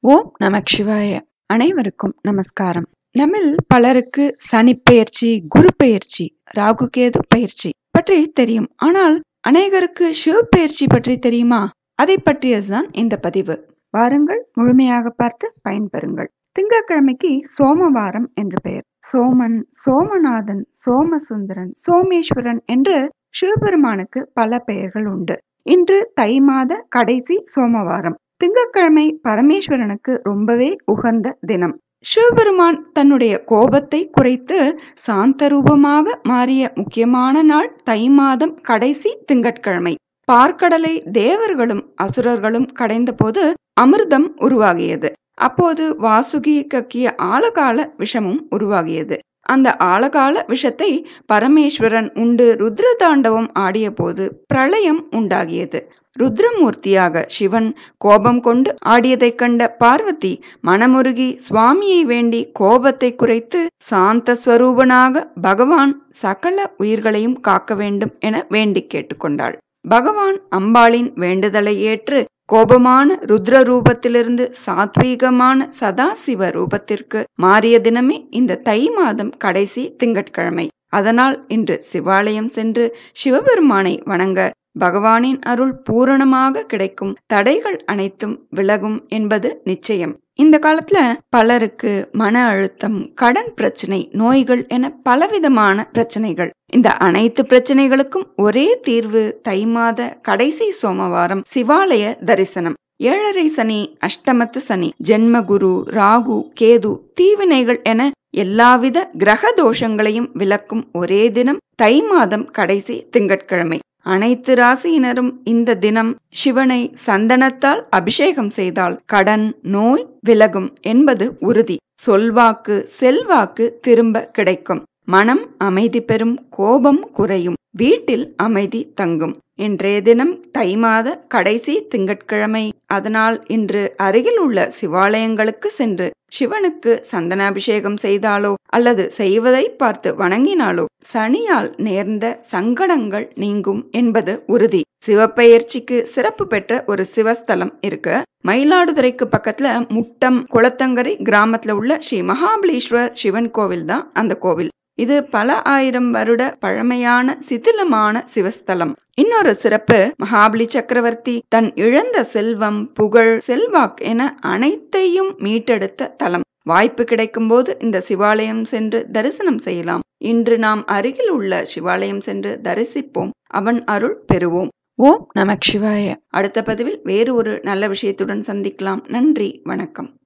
ஓம் நமக் சிவாய அனைவருக்கும் நமஸ்காரம் நம்மில் பலருக்கு சனிப்பெயர்ச்சி குரு பெயர்ச்சி ராகு கேது பயிற்சி பற்றி தெரியும் ஆனால் அநேகருக்கு சிவ பெயர்ச்சி பற்றி தெரியுமா அதை பற்றியதுதான் இந்த பதிவு வாருங்கள் முழுமையாக பார்த்து பயன்பெறுங்கள் திங்கட்கிழமைக்கு சோமவாரம் என்று பெயர் சோமன் சோமநாதன் சோமசுந்தரன் சோமேஸ்வரன் என்று சிவபெருமானுக்கு பல பெயர்கள் உண்டு இன்று தை மாத கடைசி சோமவாரம் திங்கட்கிழமை பரமேஸ்வரனுக்கு ரொம்பவே உகந்த தினம் சிவபெருமான் தன்னுடைய கோபத்தை குறைத்து சாந்த ரூபமாக மாறிய முக்கியமான நாள் தை மாதம் கடைசி திங்கட்கிழமை பார்க்கடலை தேவர்களும் அசுரர்களும் கடைந்தபோது அமிர்தம் உருவாகியது அப்போது வாசுகி கக்கிய ஆழகால விஷமும் உருவாகியது அந்த ஆழகால விஷத்தை பரமேஸ்வரன் உண்டு ருத்ர தாண்டவம் ஆடிய போது பிரளயம் உண்டாகியது ருத்ரமூர்த்தியாக சிவன் கோபம் கொண்டு ஆடியதைக் கண்ட பார்வதி மனமுருகி சுவாமியை வேண்டி கோபத்தை குறைத்து சாந்த ஸ்வரூபனாக பகவான் சகல உயிர்களையும் காக்க வேண்டும் என வேண்டி கேட்டுக்கொண்டாள் பகவான் அம்பாளின் வேண்டுதலை ஏற்று கோபமான ருத்ர ரூபத்திலிருந்து சாத்வீகமான சதாசிவ ரூபத்திற்கு மாறிய தினமே இந்த தை மாதம் கடைசி திங்கட்கிழமை அதனால் இன்று சிவாலயம் சென்று சிவபெருமானை வணங்க பகவானின் அருள் பூரணமாக கிடைக்கும் தடைகள் அனைத்தும் விலகும் என்பது நிச்சயம் இந்த காலத்துல பலருக்கு மன அழுத்தம் கடன் பிரச்சனை நோய்கள் என பலவிதமான பிரச்சனைகள் இந்த அனைத்து பிரச்சனைகளுக்கும் ஒரே தீர்வு தை மாத கடைசி சோமவாரம் சிவாலய தரிசனம் ஏழரை சனி அஷ்டமத்து சனி ஜென்மகுரு ராகு கேது தீவினைகள் என எல்லாவித கிரக தோஷங்களையும் விளக்கும் ஒரே தினம் தை மாதம் கடைசி திங்கட்கிழமை அனைத்து ராசியினரும் இந்த தினம் சிவனை சந்தனத்தால் அபிஷேகம் செய்தால் கடன் நோய் விலகும் என்பது உறுதி சொல்வாக்கு செல்வாக்கு திரும்ப கிடைக்கும் மனம் அமைதி பெறும் கோபம் குறையும் வீட்டில் அமைதி தங்கும் இன்றைய தினம் தை மாத கடைசி திங்கட்கிழமை அதனால் இன்று அருகில் உள்ள சிவாலயங்களுக்கு சென்று சிவனுக்கு சந்தனாபிஷேகம் செய்தாலோ அல்லது செய்வதை பார்த்து வணங்கினாலோ சனியால் நேர்ந்த சங்கடங்கள் நீங்கும் என்பது உறுதி சிவப்பெயர்ச்சிக்கு சிறப்பு பெற்ற ஒரு சிவஸ்தலம் இருக்கு மயிலாடுதுறைக்கு பக்கத்துல முட்டம் குளத்தங்கரை கிராமத்துல உள்ள ஸ்ரீ மகாபலீஸ்வர் சிவன் கோவில் தான் அந்த கோவில் இது பல ஆயிரம் வருட பழமையான சிதிலமான சிவஸ்தலம் இன்னொரு சிறப்பு மகாபலி சக்கரவர்த்தி தன் இழந்த செல்வம் புகழ் செல்வாக் என அனைத்தையும் மீட்டெடுத்த தலம் வாய்ப்பு கிடைக்கும் போது இந்த சிவாலயம் சென்று தரிசனம் செய்யலாம் இன்று நாம் அருகில் உள்ள சிவாலயம் சென்று தரிசிப்போம் அவன் அருள் பெறுவோம் ஓம் நமக் சிவாய அடுத்த பதிவில் வேறு ஒரு நல்ல விஷயத்துடன் சந்திக்கலாம் நன்றி வணக்கம்